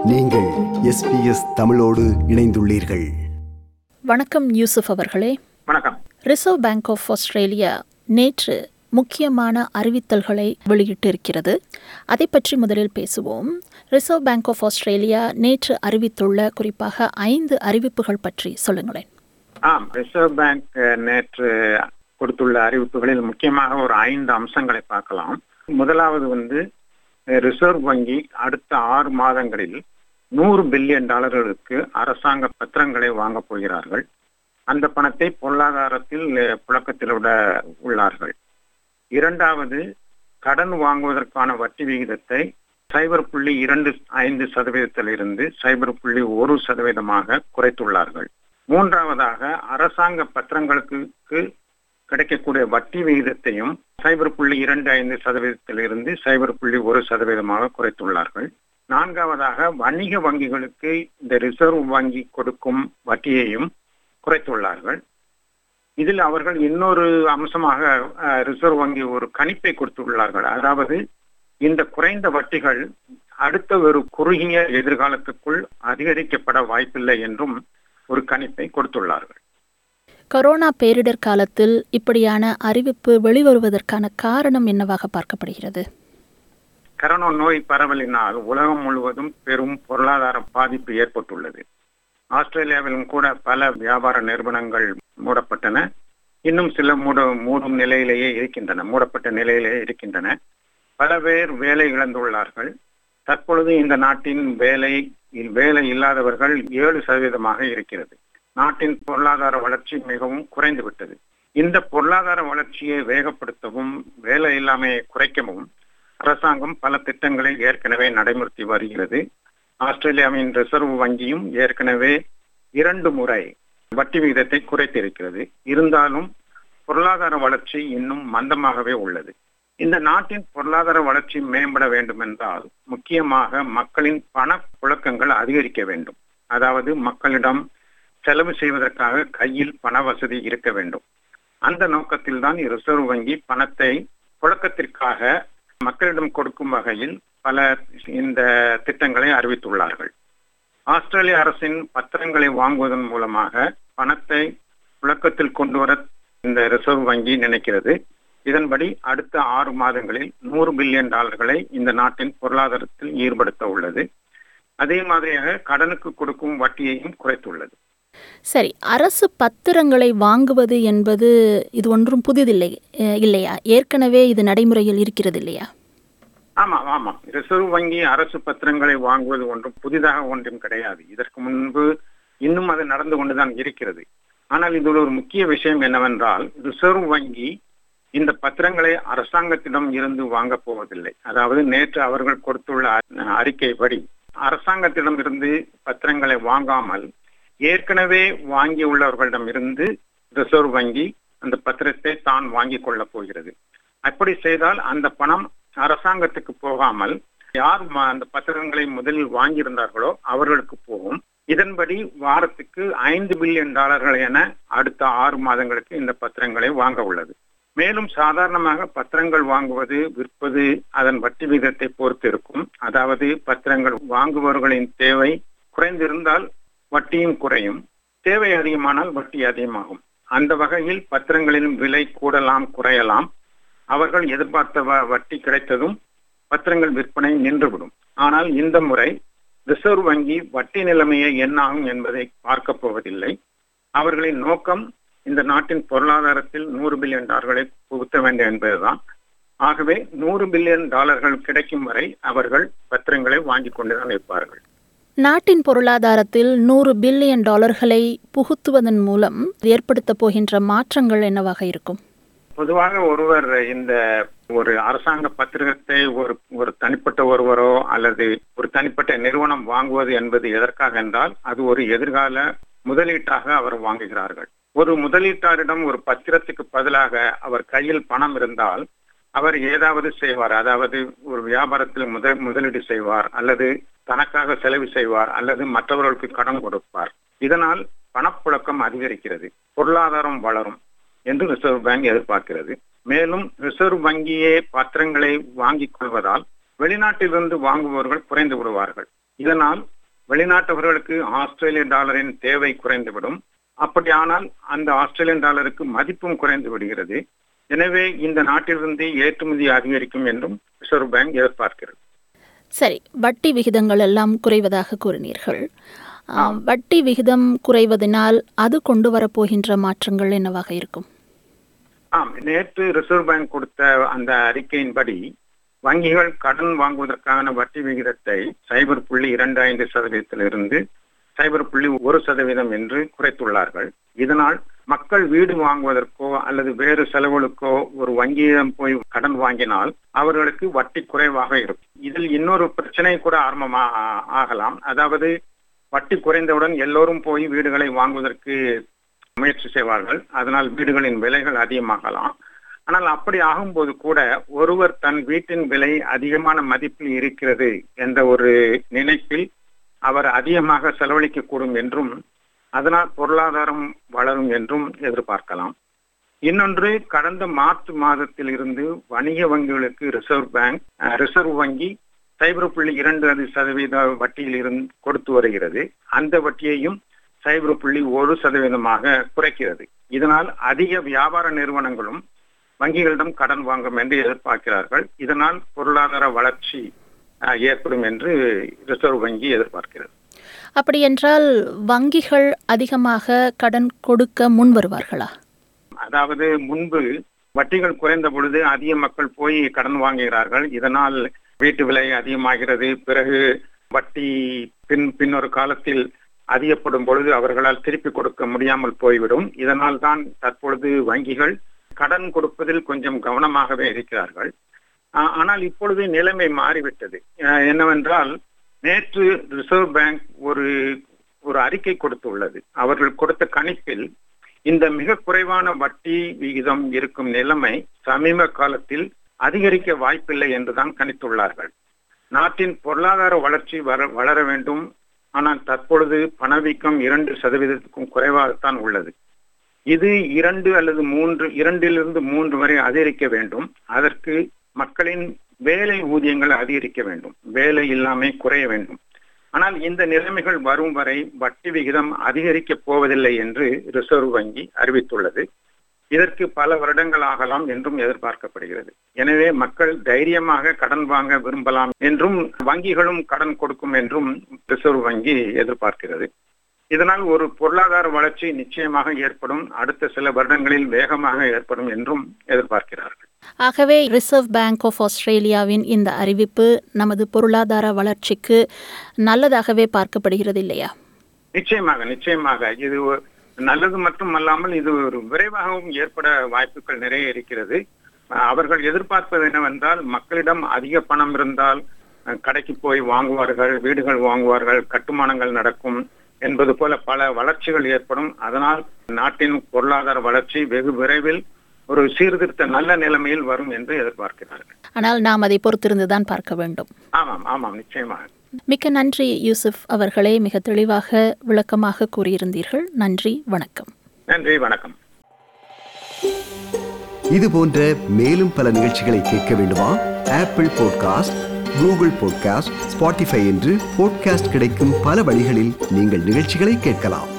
நீங்கள் எஸ்பிஎஸ் தமிழோடு இணைந்துள்ளீர்கள் வணக்கம் யூசுப் அவர்களே வணக்கம் ரிசர்வ் பேங்க் ஆஃப் ஆஸ்திரேலியா நேற்று முக்கியமான அறிவித்தல்களை வெளியிட்டிருக்கிறது அதை பற்றி முதலில் பேசுவோம் ரிசர்வ் பேங்க் ஆஃப் ஆஸ்திரேலியா நேற்று அறிவித்துள்ள குறிப்பாக ஐந்து அறிவிப்புகள் பற்றி சொல்லுங்களேன் ஆம் ரிசர்வ் பேங்க் அஹ், நேற்று கொடுத்துள்ள அறிவிப்புகளில் முக்கியமாக ஒரு ஐந்து அம்சங்களை பார்க்கலாம் முதலாவது வந்து அஹ், ரிசர்வ் வங்கி அடுத்த ஆறு மாதங்களில் நூறு பில்லியன் டாலர்களுக்கு அரசாங்க பத்திரங்களை வாங்கப் போகிறார்கள் அந்த பணத்தை பொருளாதாரத்தில் அஹ், புழக்கத்தில் விட உள்ளார்கள் இரண்டாவது கடன் வாங்குவதற்கான வட்டி விகிதத்தை சைபர் புள்ளி இரண்டு ஐந்து சதவீதத்திலிருந்து சைபர் புள்ளி ஒரு சதவீதமாக குறைத்துள்ளார்கள் மூன்றாவதாக அரசாங்க பத்திரங்களுக்கு கிடைக்கக்கூடிய வட்டி விகிதத்தையும் சைபர் புள்ளி இரண்டு ஐந்து சதவீதத்திலிருந்து சைபர் புள்ளி ஒரு சதவீதமாக குறைத்துள்ளார்கள் நான்காவதாக வணிக வங்கிகளுக்கு இந்த ரிசர்வ் வங்கி கொடுக்கும் வட்டியையும் குறைத்துள்ளார்கள் இதில் அவர்கள் இன்னொரு அம்சமாக அஹ், ரிசர்வ் வங்கி ஒரு கணிப்பை கொடுத்துள்ளார்கள் அதாவது இந்த குறைந்த வட்டிகள் அடுத்த ஒரு குறுகிய எதிர்காலத்துக்குள் அதிகரிக்கப்பட வாய்ப்பில்லை என்றும் ஒரு கணிப்பை கொடுத்துள்ளார்கள் கொரோனா பேரிடர் காலத்தில் இப்படியான அறிவிப்பு வெளிவருவதற்கான காரணம் என்னவாக பார்க்கப்படுகிறது கரோனா நோய் பரவலினால் உலகம் முழுவதும் பெரும் பொருளாதார பாதிப்பு ஏற்பட்டுள்ளது ஆஸ்திரேலியாவிலும் கூட பல வியாபார நிறுவனங்கள் மூடப்பட்டன இன்னும் சில மூட மூடும் நிலையிலேயே இருக்கின்றன மூடப்பட்ட நிலையிலேயே இருக்கின்றன பல பேர் வேலை இழந்துள்ளார்கள் தற்பொழுது இந்த நாட்டின் வேலை வேலை இல்லாதவர்கள் ஏழு சதவீதமாக இருக்கிறது நாட்டின் பொருளாதார வளர்ச்சி மிகவும் குறைந்து விட்டது இந்த பொருளாதார வளர்ச்சியை வேகப்படுத்தவும் வேலை இல்லாமையை குறைக்கவும் அரசாங்கம் பல திட்டங்களை ஏற்கனவே நடைமுறுத்தி வருகிறது ஆஸ்திரேலியாவின் ரிசர்வ் வங்கியும் ஏற்கனவே இரண்டு முறை வட்டி விகிதத்தை குறைத்திருக்கிறது இருந்தாலும் பொருளாதார வளர்ச்சி இன்னும் மந்தமாகவே உள்ளது இந்த நாட்டின் பொருளாதார வளர்ச்சி மேம்பட வேண்டும் என்றால் முக்கியமாக மக்களின் பண புழக்கங்கள் அதிகரிக்க வேண்டும் அதாவது மக்களிடம் செலவு செய்வதற்காக கையில் பண வசதி இருக்க வேண்டும் அந்த நோக்கத்தில் தான் ரிசர்வ் வங்கி பணத்தை புழக்கத்திற்காக மக்களிடம் கொடுக்கும் வகையில் பல இந்த திட்டங்களை அறிவித்துள்ளார்கள் ஆஸ்திரேலிய அரசின் பத்திரங்களை வாங்குவதன் மூலமாக பணத்தை புழக்கத்தில் கொண்டு வர இந்த ரிசர்வ் வங்கி நினைக்கிறது இதன்படி அடுத்த ஆறு மாதங்களில் நூறு பில்லியன் டாலர்களை இந்த நாட்டின் பொருளாதாரத்தில் ஈடுபடுத்த உள்ளது அதே மாதிரியாக கடனுக்கு கொடுக்கும் வட்டியையும் குறைத்துள்ளது சரி அரசு பத்திரங்களை வாங்குவது என்பது இது ஒன்றும் புதிதில்லை அஹ், இல்லையா ஏற்கனவே இது நடைமுறையில் இருக்கிறது இல்லையா ஆமா ஆமா ரிசர்வ் வங்கி அரசு பத்திரங்களை வாங்குவது ஒன்றும் புதிதாக ஒன்றும் கிடையாது இதற்கு முன்பு இன்னும் அது நடந்து கொண்டுதான் இருக்கிறது ஆனால் இதில் ஒரு முக்கிய விஷயம் என்னவென்றால் ரிசர்வ் வங்கி இந்த பத்திரங்களை அரசாங்கத்திடம் இருந்து வாங்கப் போவதில்லை அதாவது நேற்று அவர்கள் கொடுத்துள்ள அ- அறிக்கைப்படி அரசாங்கத்திடம் இருந்து பத்திரங்களை வாங்காமல் ஏற்கனவே வாங்கியுள்ளவர்களிடம் இருந்து ரிசர்வ் வங்கி அந்த பத்திரத்தை தான் வாங்கிக் கொள்ளப் போகிறது அப்படி செய்தால் அந்த பணம் அரசாங்கத்துக்கு போகாமல் யார் ம- அந்த பத்திரங்களை முதலில் வாங்கியிருந்தார்களோ அவர்களுக்கு போகும் இதன்படி வாரத்துக்கு ஐந்து பில்லியன் டாலர்கள் என அடுத்த ஆறு மாதங்களுக்கு இந்த பத்திரங்களை வாங்க உள்ளது மேலும் சாதாரணமாக பத்திரங்கள் வாங்குவது விற்பது அதன் வட்டி விகிதத்தை பொறுத்து இருக்கும் அதாவது பத்திரங்கள் வாங்குபவர்களின் தேவை குறைந்திருந்தால் வட்டியும் குறையும் தேவை அதிகமானால் வட்டி அதிகமாகும் அந்த வகையில் பத்திரங்களின் விலை கூடலாம் குறையலாம் அவர்கள் எதிர்பார்த்த வ- வட்டி கிடைத்ததும் பத்திரங்கள் விற்பனை நின்றுவிடும் ஆனால் இந்த முறை ரிசர்வ் வங்கி வட்டி நிலைமையை என்னாகும் என்பதை பார்க்கப் போவதில்லை அவர்களின் நோக்கம் இந்த நாட்டின் பொருளாதாரத்தில் நூறு பில்லியன் டாலர்களை புகுத்த வேண்டும் என்பதுதான் ஆகவே நூறு பில்லியன் டாலர்கள் கிடைக்கும் வரை அவர்கள் பத்திரங்களை வாங்கிக் கொண்டுதான் இருப்பார்கள் நாட்டின் பொருளாதாரத்தில் நூறு பில்லியன் டாலர்களை புகுத்துவதன் மூலம் ஏற்படுத்தப் போகின்ற மாற்றங்கள் என்னவாக இருக்கும் பொதுவாக ஒருவர் இந்த ஒரு அரசாங்க பத்திரத்தை ஒரு ஒரு தனிப்பட்ட ஒருவரோ அல்லது ஒரு தனிப்பட்ட நிறுவனம் வாங்குவது என்பது எதற்காக என்றால் அது ஒரு எதிர்கால முதலீட்டாக அவர் வாங்குகிறார்கள் ஒரு முதலீட்டாரிடம் ஒரு பத்திரத்துக்கு பதிலாக அவர் கையில் பணம் இருந்தால் அவர் ஏதாவது செய்வார் அதாவது ஒரு வியாபாரத்தில் முதல் முதலீடு செய்வார் அல்லது தனக்காக செலவு செய்வார் அல்லது மற்றவர்களுக்கு கடன் கொடுப்பார் இதனால் பணப்புழக்கம் அதிகரிக்கிறது பொருளாதாரம் வளரும் என்று ரிசர்வ் பேங்க் எதிர்பார்க்கிறது மேலும் ரிசர்வ் வங்கியே பத்திரங்களை வாங்கிக் கொள்வதால் வெளிநாட்டிலிருந்து வாங்குபவர்கள் குறைந்து விடுவார்கள் இதனால் வெளிநாட்டவர்களுக்கு ஆஸ்திரேலிய டாலரின் தேவை குறைந்துவிடும் அப்படியானால் அந்த ஆஸ்திரேலியன் டாலருக்கு மதிப்பும் குறைந்து விடுகிறது எனவே இந்த நாட்டிலிருந்து ஏற்றுமதி அதிகரிக்கும் என்றும் ரிசர்வ் பேங்க் எதிர்பார்க்கிறது சரி வட்டி விகிதங்கள் எல்லாம் குறைவதாக கூறினீர்கள் ஆ, வட்டி விகிதம் குறைவதனால் அது கொண்டு வரப்போகின்ற மாற்றங்கள் என்னவாக இருக்கும் ஆம் நேற்று ரிசர்வ் பேங்க் கொடுத்த அந்த அறிக்கையின்படி வங்கிகள் கடன் வாங்குவதற்கான வட்டி விகிதத்தை சைபர் புள்ளி இரண்டு ஐந்து சதவீதத்திலிருந்து சைபர் புள்ளி ஒரு சதவீதம் என்று குறைத்துள்ளார்கள் இதனால் மக்கள் வீடு வாங்குவதற்கோ அல்லது வேறு செலவுகளுக்கோ ஒரு வங்கியிடம் போய் கடன் வாங்கினால் அவர்களுக்கு வட்டி குறைவாக இருக்கும் இதில் இன்னொரு பிரச்சனை கூட ஆரம்பமா ஆகலாம் அதாவது வட்டி குறைந்தவுடன் எல்லோரும் போய் வீடுகளை வாங்குவதற்கு முயற்சி செய்வார்கள் அதனால் வீடுகளின் விலைகள் அதிகமாகலாம் ஆனால் அப்படி ஆகும்போது கூட ஒருவர் தன் வீட்டின் விலை அதிகமான மதிப்பில் இருக்கிறது என்ற ஒரு நினைப்பில் அவர் அதிகமாக செலவழிக்க கூடும் என்றும் அதனால் பொருளாதாரம் வளரும் என்றும் எதிர்பார்க்கலாம் இன்னொன்று கடந்த மார்ச் மாதத்தில் இருந்து வணிக வங்கிகளுக்கு ரிசர்வ் பேங்க் அஹ், ரிசர்வ் வங்கி சைபர் புள்ளி இரண்டு அது சதவீத வட்டியில் இருந்து கொடுத்து வருகிறது அந்த வட்டியையும் சைபர் புள்ளி ஒரு சதவீதமாக குறைக்கிறது இதனால் அதிக வியாபார நிறுவனங்களும் வங்கிகளிடம் கடன் வாங்கும் என்று எதிர்பார்க்கிறார்கள் இதனால் பொருளாதார வளர்ச்சி அஹ், ஏற்படும் என்று ரிசர்வ் வங்கி எதிர்பார்க்கிறது அப்படியென்றால் வங்கிகள் அதிகமாக கடன் கொடுக்க முன் வருவார்களா அதாவது முன்பு வட்டிகள் குறைந்த பொழுது அதிக மக்கள் போய் கடன் வாங்குகிறார்கள் இதனால் வீட்டு விலை அதிகமாகிறது பிறகு வட்டி பின் பின்னொரு காலத்தில் அதிகப்படும் பொழுது அவர்களால் திருப்பி கொடுக்க முடியாமல் போய்விடும் இதனால் தான் தற்பொழுது வங்கிகள் கடன் கொடுப்பதில் கொஞ்சம் கவனமாகவே இருக்கிறார்கள் ஆ- ஆனால் இப்பொழுது நிலைமை மாறிவிட்டது அஹ் என்னவென்றால் நேற்று ரிசர்வ் பேங்க் ஒரு ஒரு அறிக்கை கொடுத்துள்ளது அவர்கள் கொடுத்த கணிப்பில் இந்த மிக குறைவான வட்டி விகிதம் இருக்கும் நிலைமை சமீப காலத்தில் அதிகரிக்க வாய்ப்பில்லை என்றுதான் கணித்துள்ளார்கள் நாட்டின் பொருளாதார வளர்ச்சி வர வளர வேண்டும் ஆனால் தற்பொழுது பணவீக்கம் இரண்டு சதவீதத்துக்கும் குறைவாகத்தான் உள்ளது இது இரண்டு அல்லது மூன்று இரண்டிலிருந்து மூன்று வரை அதிகரிக்க வேண்டும் அதற்கு மக்களின் வேலை ஊதியங்கள் அதிகரிக்க வேண்டும் வேலை இல்லாமை குறைய வேண்டும் ஆனால் இந்த நிலைமைகள் வரும் வரை வட்டி விகிதம் அதிகரிக்கப் போவதில்லை என்று ரிசர்வ் வங்கி அறிவித்துள்ளது இதற்கு பல வருடங்கள் ஆகலாம் என்றும் எதிர்பார்க்கப்படுகிறது எனவே மக்கள் தைரியமாக கடன் வாங்க விரும்பலாம் என்றும் வங்கிகளும் கடன் கொடுக்கும் என்றும் ரிசர்வ் வங்கி எதிர்பார்க்கிறது இதனால் ஒரு பொருளாதார வளர்ச்சி நிச்சயமாக ஏற்படும் அடுத்த சில வருடங்களில் வேகமாக ஏற்படும் என்றும் எதிர்பார்க்கிறார்கள் ஆகவே ரிசர்வ் பேங்க் ஆஃப் ஆஸ்திரேலியாவின் இந்த அறிவிப்பு நமது பொருளாதார வளர்ச்சிக்கு நல்லதாகவே பார்க்கப்படுகிறது இல்லையா நிச்சயமாக நிச்சயமாக இது ஒரு நல்லது மட்டும் அல்லாமல் இது ஒரு விரைவாகவும் ஏற்பட வாய்ப்புகள் நிறைய இருக்கிறது அஹ் அவர்கள் எதிர்பார்ப்பது என்னவென்றால் மக்களிடம் அதிக பணம் இருந்தால் அஹ் கடைக்கு போய் வாங்குவார்கள் வீடுகள் வாங்குவார்கள் கட்டுமானங்கள் நடக்கும் என்பது போல பல வளர்ச்சிகள் ஏற்படும் அதனால் நாட்டின் பொருளாதார வளர்ச்சி வெகு விரைவில் ஒரு சீர்திருத்த நல்ல நிலைமையில் வரும் என்று எதிர்பார்க்கிறார்கள் ஆனால் நாம் அதை பொறுத்திருந்துதான் பார்க்க வேண்டும் ஆமாம் ஆமாம் நிச்சயமாக மிக்க நன்றி யூசுப் அவர்களே மிக தெளிவாக விளக்கமாக கூறியிருந்தீர்கள் நன்றி வணக்கம் நன்றி வணக்கம் இது போன்ற மேலும் பல நிகழ்ச்சிகளை கேட்க வேண்டுமா Apple podcast Google podcast Spotify என்று பாட்காஸ்ட் கிடைக்கும் பல வழிகளில் நீங்கள் நிகழ்ச்சிகளை கேட்கலாம்